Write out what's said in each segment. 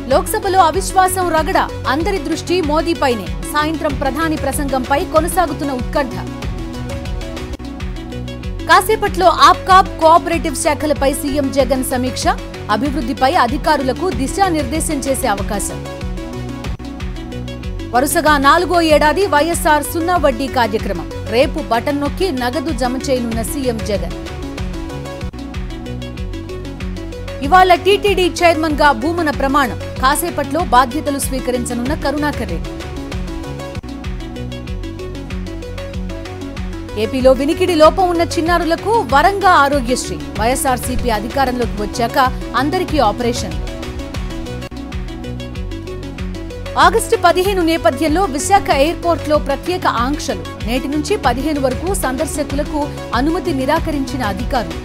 లోక్సభలో అవిశ్వాసం రగడ అందరి దృష్టి మోదీపైనే సాయంత్రం ప్రధాని ప్రసంగంపై కొనసాగుతున్న ఉత్కంఠ కాసేపట్లో ఆప్కాబ్ కోఆపరేటివ్ శాఖలపై సీఎం జగన్ సమీక్ష అభివృద్ధిపై అధికారులకు దిశానిర్దేశం చేసే అవకాశం వరుసగా నాలుగో ఏడాది వైఎస్ఆర్ సున్నా వడ్డీ కార్యక్రమం రేపు బటన్ నొక్కి నగదు జమ చేయనున్న సీఎం జగన్ ఇవాళ టీటీడీ చైర్మన్ గా భూమన ప్రమాణం కాసేపట్లో బాధ్యతలు స్వీకరించనున్న కరుణాకర్ రెడ్డి ఏపీలో వినికిడి లోపం ఉన్న చిన్నారులకు వరంగా ఆరోగ్యశ్రీ వైఎస్ఆర్సీపీ అధికారంలోకి వచ్చాక అందరికీ ఆపరేషన్ ఆగస్టు పదిహేను నేపథ్యంలో విశాఖ ఎయిర్పోర్ట్లో ప్రత్యేక ఆంక్షలు నేటి నుంచి పదిహేను వరకు సందర్శకులకు అనుమతి నిరాకరించిన అధికారులు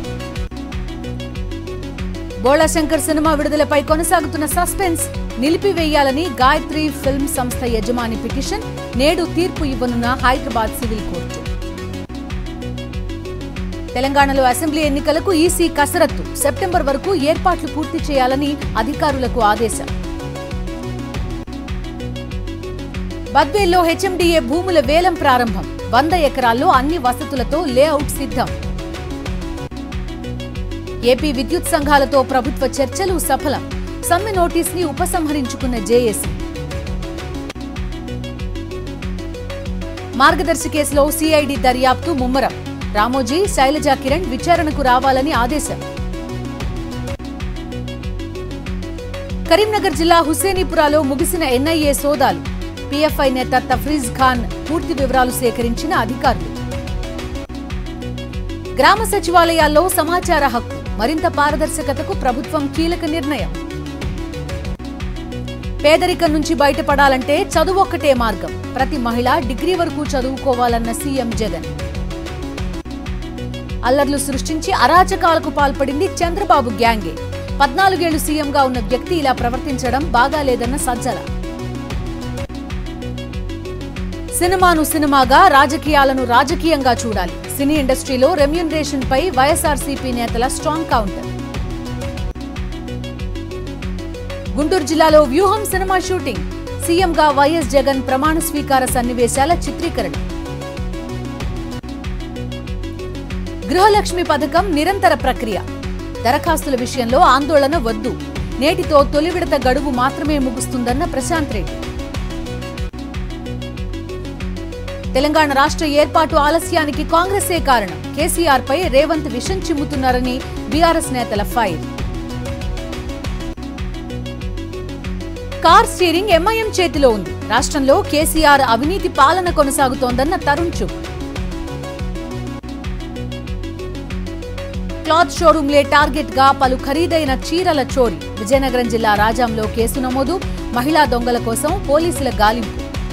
బోళాశంకర్ సినిమా విడుదలపై కొనసాగుతున్న సస్పెన్స్ నిలిపివేయాలని గాయత్రి ఫిల్మ్ సంస్థ యజమాని పిటిషన్ నేడు తీర్పు ఇవ్వనున్న హైదరాబాద్ సివిల్ కోర్టు తెలంగాణలో అసెంబ్లీ ఎన్నికలకు ఈసీ కసరత్తు సెప్టెంబర్ వరకు ఏర్పాట్లు పూర్తి చేయాలని అధికారులకు ఆదేశం బద్వేల్లో హెచ్ఎండిఏ భూముల వేలం ప్రారంభం వంద ఎకరాల్లో అన్ని వసతులతో లేఅవుట్ సిద్ధం ఏపీ విద్యుత్ సంఘాలతో ప్రభుత్వ చర్చలు సఫలం సమ్మె నోటీస్ ని ఉపసంహరించుకున్న జేఏసీ మార్గదర్శి కేసులో సిఐడి దర్యాప్తు ముమ్మరం రామోజీ శైలజా కిరణ్ విచారణకు రావాలని ఆదేశం కరీంనగర్ జిల్లా హుస్సేనీపురాలో ముగిసిన ఎన్ఐఏ సోదాలు పీఎఫ్ఐ నేత తఫ్రీజ్ ఖాన్ పూర్తి వివరాలు సేకరించిన అధికారులు గ్రామ సచివాలయాల్లో సమాచార హక్కు మరింత పారదర్శకతకు ప్రభుత్వం కీలక నిర్ణయం పేదరికం నుంచి బయటపడాలంటే చదువొక్కటే మార్గం ప్రతి మహిళ డిగ్రీ వరకు చదువుకోవాలన్న సీఎం జగన్ అల్లర్లు సృష్టించి అరాచకాలకు పాల్పడింది చంద్రబాబు గ్యాంగే పద్నాలుగేళ్లు సీఎంగా ఉన్న వ్యక్తి ఇలా ప్రవర్తించడం బాగాలేదన్న సజ్జల సినిమాను సినిమాగా రాజకీయాలను రాజకీయంగా చూడాలి సినీ ఇండస్ట్రీలో రెమ్యూనరేషన్ పై వైఎస్ఆర్సీపీ నేతల స్ట్రాంగ్ కౌంటర్ గుంటూరు జిల్లాలో వ్యూహం సినిమా షూటింగ్ సీఎంగా వైఎస్ జగన్ ప్రమాణ స్వీకార సన్నివేశాల చిత్రీకరణ గృహలక్ష్మి పథకం నిరంతర ప్రక్రియ దరఖాస్తుల విషయంలో ఆందోళన వద్దు నేటితో తొలి విడత గడువు మాత్రమే ముగుస్తుందన్న ప్రశాంత్ రెడ్డి తెలంగాణ రాష్ట్ర ఏర్పాటు ఆలస్యానికి కాంగ్రెసే కారణం కేసీఆర్ పై రేవంత్ విషం చిమ్ముతున్నారని బీఆర్ఎస్ నేతల ఫైర్ కార్ స్టీరింగ్ ఎంఐఎం చేతిలో ఉంది రాష్ట్రంలో కేసీఆర్ అవినీతి పాలన కొనసాగుతోందన్న తరుణ్ చుక్ క్లాత్ షోరూంలే టార్గెట్ గా పలు ఖరీదైన చీరల చోరీ విజయనగరం జిల్లా రాజాంలో కేసు నమోదు మహిళా దొంగల కోసం పోలీసుల గాలింపు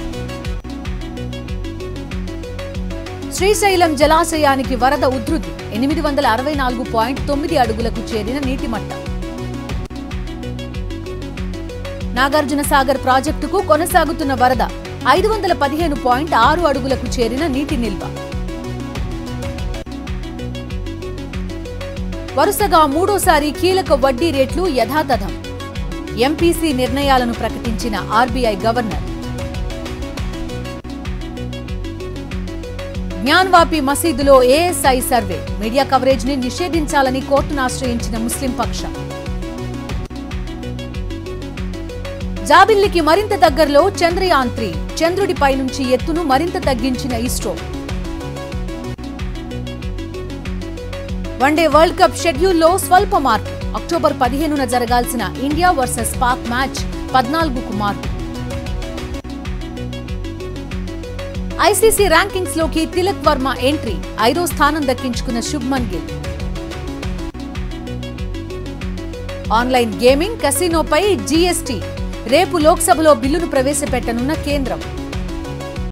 శ్రీశైలం జలాశయానికి వరద ఉధృతి ఎనిమిది వందల అరవై నాలుగు పాయింట్ తొమ్మిది అడుగులకు చేరిన నీటి మట్టం నాగార్జున సాగర్ ప్రాజెక్టుకు కొనసాగుతున్న వరద ఐదు వందల పదిహేను పాయింట్ ఆరు అడుగులకు చేరిన నీటి నిల్వ వరుసగా మూడోసారి కీలక వడ్డీ రేట్లు యథాతథం ఎంపీసీ నిర్ణయాలను ప్రకటించిన ఆర్బీఐ గవర్నర్ జ్ఞాన్వాపి మసీదులో ఏఎస్ఐ సర్వే మీడియా కవరేజ్ ని నిషేధించాలని కోర్టును ఆశ్రయించిన ముస్లిం పక్షం జాబిల్లికి మరింత దగ్గరలో చంద్రయాన్ త్రీ చంద్రుడిపై నుంచి ఎత్తును మరింత తగ్గించిన ఇస్రో వన్డే వరల్డ్ కప్ షెడ్యూల్లో స్వల్ప మార్పు అక్టోబర్ పదిహేనున జరగాల్సిన ఇండియా వర్సెస్ పాక్ మ్యాచ్ పద్నాలుగుకు మార్పు ఐసీసీ ర్యాంకింగ్స్ లోకి తిలక్ వర్మ ఎంట్రీ ఐదో స్థానం దక్కించుకున్న శుభ్మన్ గిల్ ఆన్లైన్ గేమింగ్ కసినోపై జీఎస్టీ రేపు లోక్సభలో బిల్లును ప్రవేశపెట్టనున్న కేంద్రం